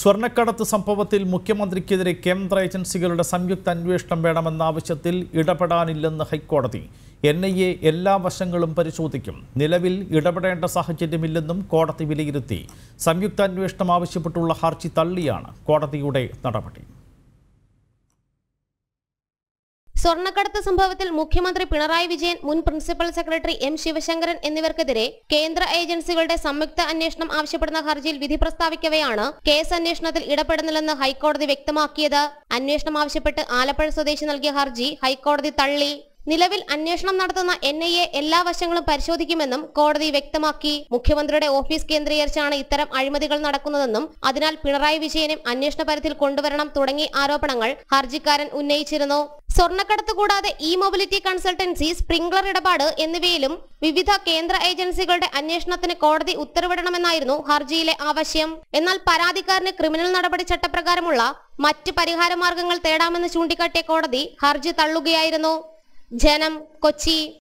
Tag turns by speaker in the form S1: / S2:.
S1: സ്വർണ്ണക്കടത്ത് സംഭവത്തിൽ മുഖ്യമന്ത്രിക്കെതിരെ കേന്ദ്ര ഏജൻസികളുടെ സംയുക്ത അന്വേഷണം വേണമെന്ന ആവശ്യത്തിൽ ഇടപെടാനില്ലെന്ന് ഹൈക്കോടതി എൻ ഐ എ എല്ലാ വശങ്ങളും പരിശോധിക്കും നിലവിൽ ഇടപെടേണ്ട സാഹചര്യമില്ലെന്നും കോടതി വിലയിരുത്തി സംയുക്ത അന്വേഷണം ആവശ്യപ്പെട്ടുള്ള ഹർജി തള്ളിയാണ് കോടതിയുടെ നടപടി
S2: സ്വർണ്ണക്കടത്ത് സംഭവത്തിൽ മുഖ്യമന്ത്രി പിണറായി വിജയൻ മുൻ പ്രിൻസിപ്പൽ സെക്രട്ടറി എം ശിവശങ്കരൻ എന്നിവർക്കെതിരെ കേന്ദ്ര ഏജൻസികളുടെ സംയുക്ത അന്വേഷണം ആവശ്യപ്പെടുന്ന ഹർജിയിൽ വിധി പ്രസ്താവിക്കവെയാണ് കേസ് അന്വേഷണത്തിൽ ഇടപെടുന്നില്ലെന്ന് ഹൈക്കോടതി വ്യക്തമാക്കിയത് അന്വേഷണം ആവശ്യപ്പെട്ട് ആലപ്പുഴ സ്വദേശി നൽകിയ ഹർജി ഹൈക്കോടതി തള്ളി നിലവിൽ അന്വേഷണം നടത്തുന്ന എൻ ഐ എ എല്ലാ വശങ്ങളും പരിശോധിക്കുമെന്നും കോടതി വ്യക്തമാക്കി മുഖ്യമന്ത്രിയുടെ ഓഫീസ് കേന്ദ്രീകരിച്ചാണ് ഇത്തരം അഴിമതികൾ നടക്കുന്നതെന്നും അതിനാൽ പിണറായി വിജയനും അന്വേഷണ പരിധിയിൽ കൊണ്ടുവരണം തുടങ്ങിയ ആരോപണങ്ങൾ ഹർജിക്കാരൻ ഉന്നയിച്ചിരുന്നു സ്വർണ്ണക്കടത്ത് കൂടാതെ ഇ മൊബിലിറ്റി കൺസൾട്ടൻസി സ്പ്രിംഗ്ലർ ഇടപാട് എന്നിവയിലും വിവിധ കേന്ദ്ര ഏജൻസികളുടെ അന്വേഷണത്തിന് കോടതി ഉത്തരവിടണമെന്നായിരുന്നു ഹർജിയിലെ ആവശ്യം എന്നാൽ പരാതിക്കാരന് ക്രിമിനൽ നടപടി ചട്ടപ്രകാരമുള്ള മറ്റ് പരിഹാര മാർഗങ്ങൾ തേടാമെന്ന് ചൂണ്ടിക്കാട്ടിയ കോടതി ഹർജി തള്ളുകയായിരുന്നു ജനം കൊച്ചി